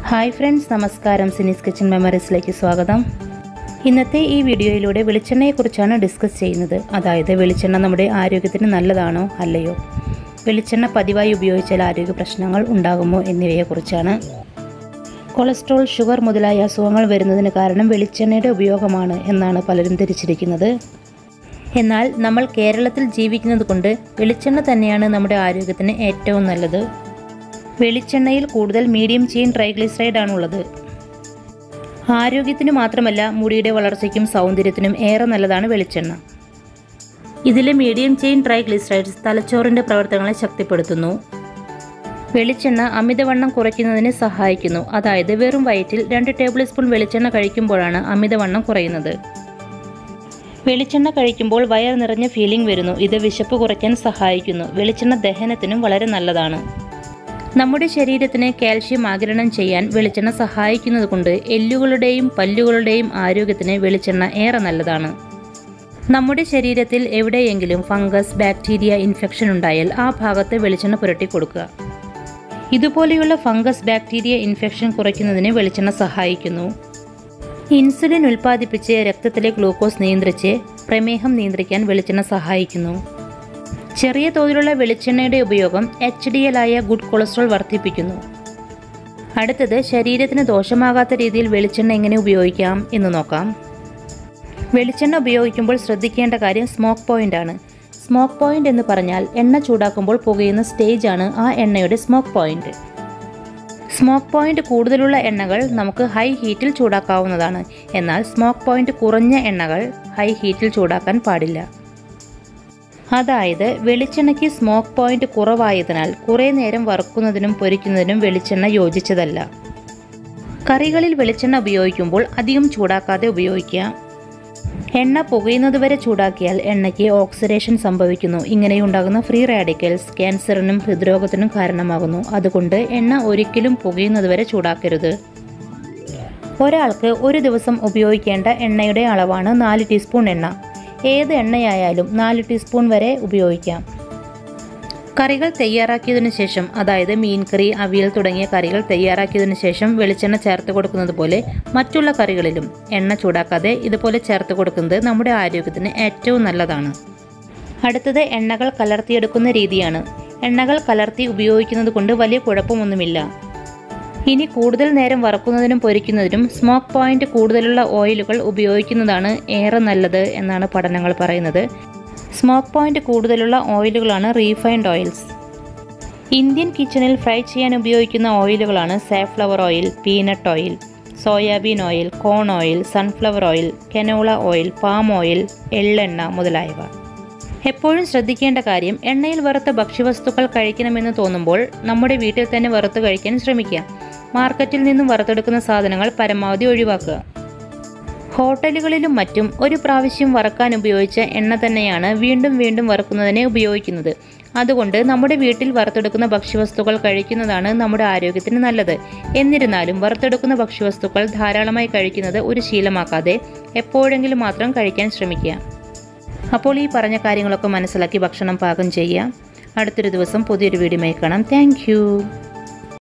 hi friends നമസ്കാരം സിനീസ് kitchen മെമ്മറീസിലേക്ക് സ്വാഗതം ഇന്നത്തെ ഈ വീഡിയോയിലൂടെ വെളിച്ചെണ്ണയെക്കുറിച്ചാണ് ഡിസ്കസ് ചെയ്യുന്നത് അതായത് വെളിച്ചെണ്ണ നമ്മുടെ ആരോഗ്യത്തിന് നല്ലതാണോ അല്ലയോ വെളിച്ചെണ്ണ പതിവായി ഉപയോഗിച്ചാൽ ആരോഗ്യ പ്രശ്നങ്ങൾ ഉണ്ടാകുമോ എന്നിവയെക്കുറിച്ചാണ് കൊളസ്ട്രോൾ ഷുഗർ മുതലായ അസുഖങ്ങൾ വരുന്നതിന് കാരണം വെളിച്ചെണ്ണയുടെ ഉപയോഗമാണ് എന്നാണ് പലരും ധരിച്ചിരിക്കുന്നത് എന്നാൽ നമ്മൾ കേരളത്തിൽ ജീവിക്കുന്നത് കൊണ്ട് വെളിച്ചെണ്ണ തന്നെയാണ് നമ്മുടെ ആരോഗ്യത്തിന് ഏറ്റവും നല്ലത് വെളിച്ചെണ്ണയിൽ കൂടുതൽ മീഡിയം ചെയിൻ ട്രൈഗ്ലിസറൈഡ് ആണുള്ളത് ആരോഗ്യത്തിന് മാത്രമല്ല മുടിയുടെ വളർച്ചയ്ക്കും സൗന്ദര്യത്തിനും ഏറെ നല്ലതാണ് വെളിച്ചെണ്ണ ഇതിലെ മീഡിയം ചെയിൻ ട്രൈഗ്ലിസറൈഡ്സ് തലച്ചോറിൻ്റെ പ്രവർത്തനങ്ങളെ ശക്തിപ്പെടുത്തുന്നു വെളിച്ചെണ്ണ അമിതവണ്ണം കുറയ്ക്കുന്നതിന് സഹായിക്കുന്നു അതായത് വെറും വയറ്റിൽ രണ്ട് ടേബിൾ സ്പൂൺ വെളിച്ചെണ്ണ കഴിക്കുമ്പോഴാണ് അമിതവണ്ണം കുറയുന്നത് വെളിച്ചെണ്ണ കഴിക്കുമ്പോൾ വയർ നിറഞ്ഞ ഫീലിംഗ് വരുന്നു ഇത് വിശപ്പ് കുറയ്ക്കാൻ സഹായിക്കുന്നു വെളിച്ചെണ്ണ ദഹനത്തിനും വളരെ നല്ലതാണ് നമ്മുടെ ശരീരത്തിന് കാൽഷ്യം ആഗിരണം ചെയ്യാൻ വെളിച്ചെണ്ണ സഹായിക്കുന്നത് കൊണ്ട് എല്ലുകളുടെയും പല്ലുകളുടെയും ആരോഗ്യത്തിന് വെളിച്ചെണ്ണ ഏറെ നല്ലതാണ് നമ്മുടെ ശരീരത്തിൽ എവിടെയെങ്കിലും ഫംഗസ് ബാക്ടീരിയ ഇൻഫെക്ഷൻ ഉണ്ടായാൽ ആ ഭാഗത്ത് വെളിച്ചെണ്ണ പുരട്ടി കൊടുക്കുക ഇതുപോലെയുള്ള ഫംഗസ് ബാക്ടീരിയ ഇൻഫെക്ഷൻ കുറയ്ക്കുന്നതിന് വെളിച്ചെണ്ണ സഹായിക്കുന്നു ഇൻസുലിൻ ഉൽപ്പാദിപ്പിച്ച് രക്തത്തിലെ ഗ്ലൂക്കോസ് നിയന്ത്രിച്ച് പ്രമേഹം നിയന്ത്രിക്കാൻ വെളിച്ചെണ്ണ സഹായിക്കുന്നു ചെറിയ തോതിലുള്ള വെളിച്ചെണ്ണയുടെ ഉപയോഗം എച്ച് ഡി എൽ ആയ ഗുഡ് കൊളസ്ട്രോൾ വർദ്ധിപ്പിക്കുന്നു അടുത്തത് ശരീരത്തിന് ദോഷമാകാത്ത രീതിയിൽ വെളിച്ചെണ്ണ എങ്ങനെ ഉപയോഗിക്കാം എന്ന് നോക്കാം വെളിച്ചെണ്ണ ഉപയോഗിക്കുമ്പോൾ ശ്രദ്ധിക്കേണ്ട കാര്യം സ്മോക്ക് പോയിന്റ് ആണ് സ്മോക്ക് പോയിന്റ് എന്ന് പറഞ്ഞാൽ എണ്ണ ചൂടാക്കുമ്പോൾ പുകയുന്ന സ്റ്റേജാണ് ആ എണ്ണയുടെ സ്മോക്ക് പോയിന്റ് സ്മോക്ക് പോയിന്റ് കൂടുതലുള്ള എണ്ണകൾ നമുക്ക് ഹൈ ഹീറ്റിൽ ചൂടാക്കാവുന്നതാണ് എന്നാൽ സ്മോക്ക് പോയിന്റ് കുറഞ്ഞ എണ്ണകൾ ഹൈ ഹീറ്റിൽ ചൂടാക്കാൻ പാടില്ല അതായത് വെളിച്ചെണ്ണയ്ക്ക് സ്മോക്ക് പോയിന്റ് കുറവായതിനാൽ കുറേ നേരം വറുക്കുന്നതിനും പൊരിക്കുന്നതിനും വെളിച്ചെണ്ണ യോജിച്ചതല്ല കറികളിൽ വെളിച്ചെണ്ണ ഉപയോഗിക്കുമ്പോൾ അധികം ചൂടാക്കാതെ ഉപയോഗിക്കുക എണ്ണ പുകയുന്നതുവരെ ചൂടാക്കിയാൽ എണ്ണയ്ക്ക് ഓക്സിഡേഷൻ സംഭവിക്കുന്നു ഇങ്ങനെയുണ്ടാകുന്ന ഫ്രീ റാഡിക്കൽസ് ക്യാൻസറിനും ഹൃദ്രോഗത്തിനും കാരണമാകുന്നു അതുകൊണ്ട് എണ്ണ ഒരിക്കലും പുകയുന്നതുവരെ ചൂടാക്കരുത് ഒരാൾക്ക് ഒരു ദിവസം ഉപയോഗിക്കേണ്ട എണ്ണയുടെ അളവാണ് നാല് ടീസ്പൂൺ എണ്ണ ഏത് എണ്ണയായാലും നാല് ടീസ്പൂൺ വരെ ഉപയോഗിക്കാം കറികൾ തയ്യാറാക്കിയതിനു ശേഷം അതായത് മീൻകറി അവിയൽ തുടങ്ങിയ കറികൾ തയ്യാറാക്കിയതിനു ശേഷം വെളിച്ചെണ്ണ ചേർത്ത് കൊടുക്കുന്നത് പോലെ മറ്റുള്ള കറികളിലും എണ്ണ ചൂടാക്കാതെ ഇതുപോലെ ചേർത്ത് കൊടുക്കുന്നത് നമ്മുടെ ആരോഗ്യത്തിന് ഏറ്റവും നല്ലതാണ് അടുത്തത് എണ്ണകൾ കലർത്തിയെടുക്കുന്ന രീതിയാണ് എണ്ണകൾ കലർത്തി ഉപയോഗിക്കുന്നത് കൊണ്ട് വലിയ കുഴപ്പമൊന്നുമില്ല ഇനി കൂടുതൽ നേരം വറക്കുന്നതിനും പൊരിക്കുന്നതിനും സ്മോക്ക് പോയിന്റ് കൂടുതലുള്ള ഓയിലുകൾ ഉപയോഗിക്കുന്നതാണ് ഏറെ നല്ലത് എന്നാണ് പഠനങ്ങൾ പറയുന്നത് സ്മോക്ക് പോയിന്റ് കൂടുതലുള്ള ഓയിലുകളാണ് റീഫൈൻഡ് ഓയിൽസ് ഇന്ത്യൻ കിച്ചണിൽ ഫ്രൈ ചെയ്യാൻ ഉപയോഗിക്കുന്ന ഓയിലുകളാണ് safflower oil peanut oil soybean oil corn oil sunflower oil canola oil palm oil എള്ളെണ്ണ മുതലായവ എപ്പോഴും ശ്രദ്ധിക്കേണ്ട കാര്യം എണ്ണയിൽ വറുത്ത ഭക്ഷ്യവസ്തുക്കൾ കഴിക്കണമെന്ന് തോന്നുമ്പോൾ നമ്മുടെ വീട്ടിൽ തന്നെ വറുത്ത് കഴിക്കാൻ ശ്രമിക്കുക മാർക്കറ്റിൽ നിന്നും വറുത്തെടുക്കുന്ന സാധനങ്ങൾ പരമാവധി ഒഴിവാക്കുക ഹോട്ടലുകളിലും മറ്റും ഒരു പ്രാവശ്യം വറക്കാൻ ഉപയോഗിച്ച എണ്ണ തന്നെയാണ് വീണ്ടും വീണ്ടും വറുക്കുന്നതിനെ ഉപയോഗിക്കുന്നത് അതുകൊണ്ട് നമ്മുടെ വീട്ടിൽ വറുത്തെടുക്കുന്ന ഭക്ഷ്യവസ്തുക്കൾ കഴിക്കുന്നതാണ് നമ്മുടെ ആരോഗ്യത്തിന് നല്ലത് എന്നിരുന്നാലും വറുത്തെടുക്കുന്ന ഭക്ഷ്യവസ്തുക്കൾ ധാരാളമായി കഴിക്കുന്നത് ഒരു ശീലമാക്കാതെ എപ്പോഴെങ്കിലും മാത്രം കഴിക്കാൻ ശ്രമിക്കുക അപ്പോൾ ഈ പറഞ്ഞ കാര്യങ്ങളൊക്കെ മനസ്സിലാക്കി ഭക്ഷണം പാകം ചെയ്യുക അടുത്തൊരു ദിവസം പുതിയൊരു വീഡിയോയുമായി കാണാം താങ്ക്